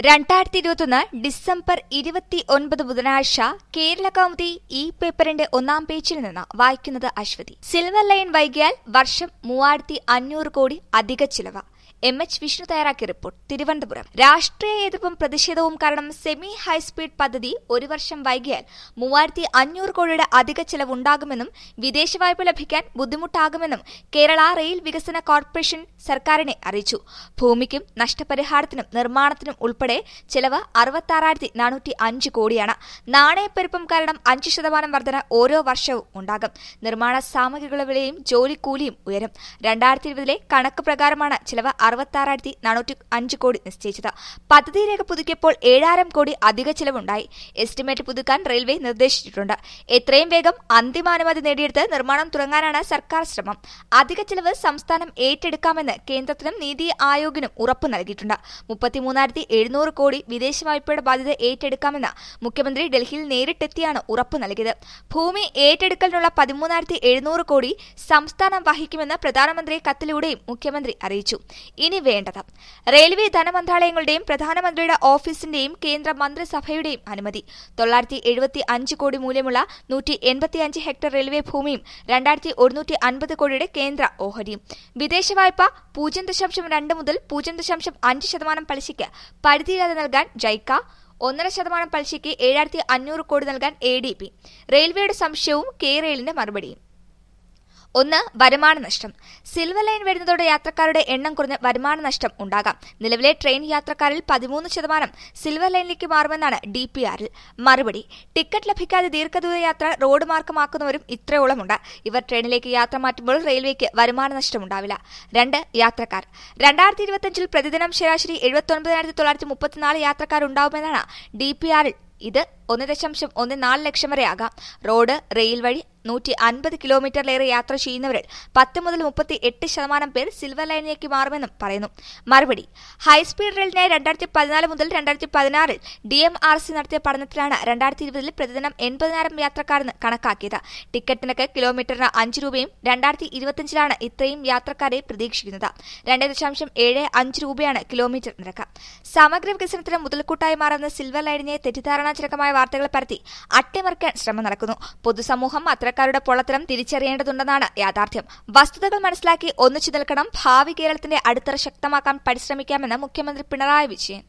രണ്ടായിരത്തി ഇരുപത്തൊന്ന് ഡിസംബർ ഇരുപത്തി ഒൻപത് ബുധനാഴ്ച കേരള കൗമുദി ഈ പേപ്പറിന്റെ ഒന്നാം പേജിൽ നിന്ന് വായിക്കുന്നത് അശ്വതി സിൽവർ ലൈൻ വൈകിയാൽ വർഷം മൂവായിരത്തി അഞ്ഞൂറ് കോടി അധിക ചിലവ് എം എച്ച് വിഷ്ണു തയ്യാറാക്കിയ റിപ്പോർട്ട് തിരുവനന്തപുരം രാഷ്ട്രീയ എതിർപ്പും പ്രതിഷേധവും കാരണം സെമി ഹൈസ്പീഡ് പദ്ധതി ഒരു വർഷം വൈകിയാൽ മൂവായിരത്തി അഞ്ഞൂറ് കോടിയുടെ അധിക ചെലവുണ്ടാകുമെന്നും വിദേശ വായ്പ ലഭിക്കാൻ ബുദ്ധിമുട്ടാകുമെന്നും കേരള റെയിൽ വികസന കോർപ്പറേഷൻ സർക്കാരിനെ അറിയിച്ചു ഭൂമിക്കും നഷ്ടപരിഹാരത്തിനും നിർമ്മാണത്തിനും ഉൾപ്പെടെ ചെലവ് അറുപത്താറായിരത്തി നാനൂറ്റി അഞ്ച് കോടിയാണ് നാണയപ്പെരുപ്പം കാരണം അഞ്ച് ശതമാനം വർധന ഓരോ വർഷവും ഉണ്ടാകും നിർമ്മാണ സാമഗ്രികളുടെ വിലയും ജോലിക്കൂലിയും ഉയരും രണ്ടായിരത്തി ഇരുപതിലെ കണക്ക് പ്രകാരമാണ് ചിലവ് അറുപത്താറായിരത്തി നാനൂറ്റി അഞ്ച് കോടി നിശ്ചയിച്ചത് പദ്ധതി രേഖ പുതുക്കിയപ്പോൾ ഏഴായിരം കോടി അധിക ചിലവുണ്ടായി എസ്റ്റിമേറ്റ് പുതുക്കാൻ റെയിൽവേ നിർദ്ദേശിച്ചിട്ടുണ്ട് എത്രയും വേഗം അന്തിമാനുമതി നേടിയെടുത്ത് നിർമ്മാണം തുടങ്ങാനാണ് സർക്കാർ ശ്രമം അധിക ചിലവ് സംസ്ഥാനം ഏറ്റെടുക്കാമെന്ന് കേന്ദ്രത്തിനും നീതി ആയോഗിനും ഉറപ്പു നൽകിയിട്ടുണ്ട് മുപ്പത്തിമൂന്നായിരത്തി എഴുന്നൂറ് കോടി വിദേശ വായ്പയുടെ ബാധ്യത ഏറ്റെടുക്കാമെന്ന് മുഖ്യമന്ത്രി ഡൽഹിയിൽ നേരിട്ടെത്തിയാണ് ഉറപ്പു നൽകിയത് ഭൂമി ഏറ്റെടുക്കലിനുള്ള പതിമൂന്നായിരത്തി എഴുന്നൂറ് കോടി സംസ്ഥാനം വഹിക്കുമെന്ന് പ്രധാനമന്ത്രി കത്തിലൂടെയും മുഖ്യമന്ത്രി അറിയിച്ചു ഇനി വേണ്ടത് റെയിൽവേ ധനമന്ത്രാലയങ്ങളുടെയും പ്രധാനമന്ത്രിയുടെ ഓഫീസിന്റെയും കേന്ദ്ര മന്ത്രിസഭയുടെയും അനുമതി തൊള്ളായിരത്തി എഴുപത്തി അഞ്ച് കോടി മൂല്യമുള്ള നൂറ്റി എൺപത്തിയഞ്ച് ഹെക്ടർ റെയിൽവേ ഭൂമിയും രണ്ടായിരത്തി ഒരുന്നൂറ്റി അൻപത് കോടിയുടെ കേന്ദ്ര ഓഹരിയും വിദേശ വായ്പ പൂജ്യം ദശാംശം രണ്ട് മുതൽ പൂജ്യം ദശാംശം അഞ്ച് ശതമാനം പലിശയ്ക്ക് പരിധിയില്ലാതെ നൽകാൻ ജൈക്ക ഒന്നര ശതമാനം പലിശയ്ക്ക് ഏഴായിരത്തി അഞ്ഞൂറ് കോടി നൽകാൻ എ ഡി പി റെയിൽവേയുടെ സംശയവും കെ റെയിലിന്റെ മറുപടിയും ഒന്ന് വരുമാന നഷ്ടം സിൽവർ ലൈൻ വരുന്നതോടെ യാത്രക്കാരുടെ എണ്ണം കുറഞ്ഞ് വരുമാന നഷ്ടം ഉണ്ടാകാം നിലവിലെ ട്രെയിൻ യാത്രക്കാരിൽ പതിമൂന്ന് ശതമാനം സിൽവർ ലൈനിലേക്ക് മാറുമെന്നാണ് ഡി പി ആറിൽ മറുപടി ടിക്കറ്റ് ലഭിക്കാതെ ദീർഘദൂര യാത്ര റോഡ് മാർഗമാക്കുന്നവരും ഇത്രയോളമുണ്ട് ഇവർ ട്രെയിനിലേക്ക് യാത്ര മാറ്റുമ്പോൾ റെയിൽവേക്ക് വരുമാന നഷ്ടമുണ്ടാവില്ല രണ്ട് യാത്രക്കാർ രണ്ടായിരത്തി ഇരുപത്തിയഞ്ചിൽ പ്രതിദിനം ശരാശരി എഴുപത്തൊൻപതിനായിരത്തി തൊള്ളായിരത്തി മുപ്പത്തിനാല് യാത്രക്കാരുണ്ടാവുമെന്നാണ് ഡി പി ആറിൽ ഇത് ഒന്ന് ദശാംശം ഒന്ന് നാല് ലക്ഷം വരെ ആകാം റോഡ് റെയിൽ വഴി നൂറ്റി അൻപത് കിലോമീറ്ററിലേറെ യാത്ര ചെയ്യുന്നവരിൽ പത്ത് മുതൽ മുപ്പത്തി എട്ട് ശതമാനം പേർ സിൽവർ ലൈനിലേക്ക് മാറുമെന്നും പറയുന്നു മറുപടി ഹൈസ്പീഡ് റെയിലിനായി രണ്ടായിരത്തി പതിനാല് മുതൽ രണ്ടായിരത്തി പതിനാറിൽ ഡി എം ആർ സി നടത്തിയ പഠനത്തിലാണ് രണ്ടായിരത്തി ഇരുപതിൽ പ്രതിദിനം എൺപതിനായിരം യാത്രക്കാരെന്ന് കണക്കാക്കിയത് ടിക്കറ്റ് നിരക്ക് കിലോമീറ്ററിന് അഞ്ച് രൂപയും രണ്ടായിരത്തി ഇരുപത്തിയഞ്ചിലാണ് ഇത്രയും യാത്രക്കാരെ പ്രതീക്ഷിക്കുന്നത് രണ്ട് ദശാംശം ഏഴ് അഞ്ച് രൂപയാണ് കിലോമീറ്റർ നിരക്ക് സമഗ്ര വികസനത്തിന് മുതൽക്കൂട്ടായി മാറുന്ന സിൽവർ ലൈനിനെ തെറ്റിദ്ധാരണാജനകമായ വാർത്തകൾ പരത്തി അട്ടിമറിക്കാൻ ശ്രമം നടക്കുന്നു പൊതുസമൂഹം അത്തരക്കാരുടെ പൊള്ളത്തരം തിരിച്ചറിയേണ്ടതുണ്ടെന്നാണ് യാഥാർത്ഥ്യം വസ്തുതകൾ മനസ്സിലാക്കി ഒന്നിച്ചു നിൽക്കണം ഭാവി കേരളത്തിന്റെ അടിത്തറ ശക്തമാക്കാൻ പരിശ്രമിക്കാമെന്ന് മുഖ്യമന്ത്രി പിണറായി വിജയൻ